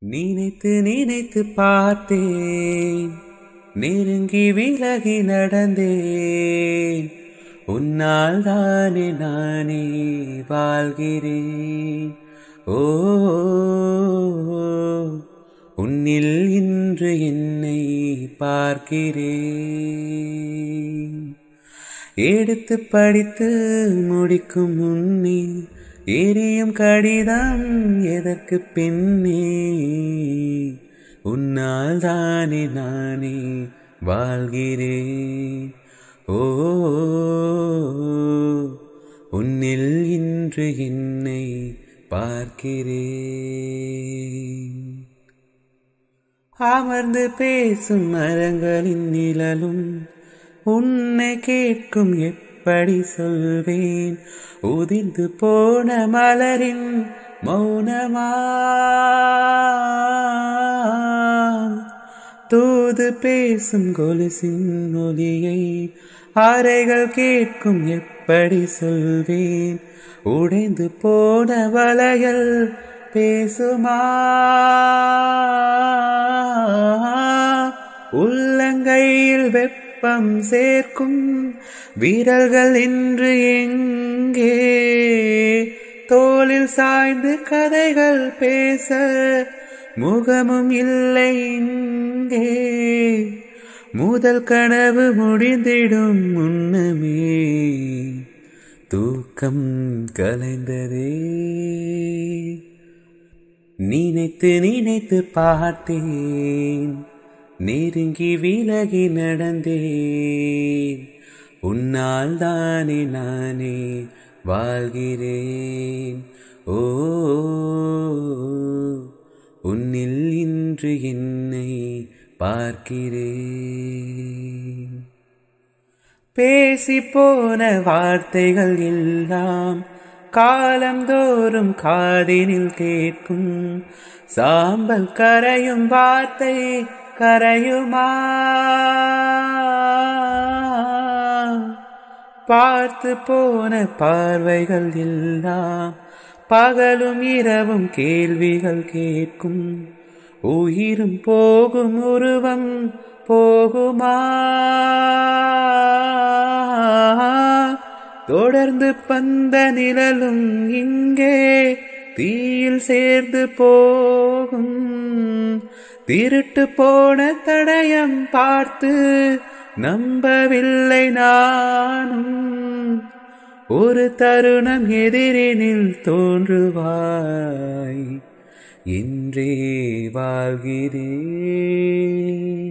நினைத்து நினைத்து பார்த்தேன் நெருங்கி விலகி நடந்தேன் உன்னால் தானே நானே வாழ்கிறேன் ஓ உன்னில் இன்று என்னை பார்க்கிறேன் எடுத்து படித்து முடிக்கும் முன்னே எரியும் கடிதம் எதற்கு பின்னே உன்னால் தானே நானே வாழ்கிறேன் ஓ உன்னில் இன்று என்னை பார்க்கிறேன் அமர்ந்து பேசும் மரங்களின் நிழலும் உன்னை கேட்கும் எப்படி சொல்வேன் உதிர்ந்து போன மலரின் மௌனமா தூது பேசும் கொலுசின் ஒலியை அறைகள் கேட்கும் எப்படி சொல்வேன் உடைந்து போன வலைகள் பேசுமா உள்ளங்கையில் வெப்பம் சேர்க்கும் வீரர்கள் இன்று எங்கே தோளில் சாய்ந்து கதைகள் பேச முகமும் இல்லை இங்கே முதல் கனவு முடிந்திடும் முன்னமே தூக்கம் கலைந்ததே நினைத்து நினைத்து பார்த்தேன் நெருங்கி விலகி நடந்தேன் உன்னால் தானே நானே வாழ்கிறேன் ஓ உன்னில் இன்று என்னை பார்க்கிறேன் பேசி போன வார்த்தைகள் எல்லாம் காலந்தோறும் காதினில் கேட்கும் சாம்பல் கரையும் வார்த்தை கரையுமா பார்த்து போன பார்வைகள் எல்லாம் பகலும் இரவும் கேள்விகள் கேட்கும் உயிரும் போகும் உருவம் போகுமா தொடர்ந்து பந்த நிழலும் இங்கே தீயில் சேர்ந்து போகும் திருட்டு போன தடயம் பார்த்து நம்பவில்லை நானும் ஒரு தருணம் எதிரினில் தோன்றுவாய் என்றே வாழ்கிறேன்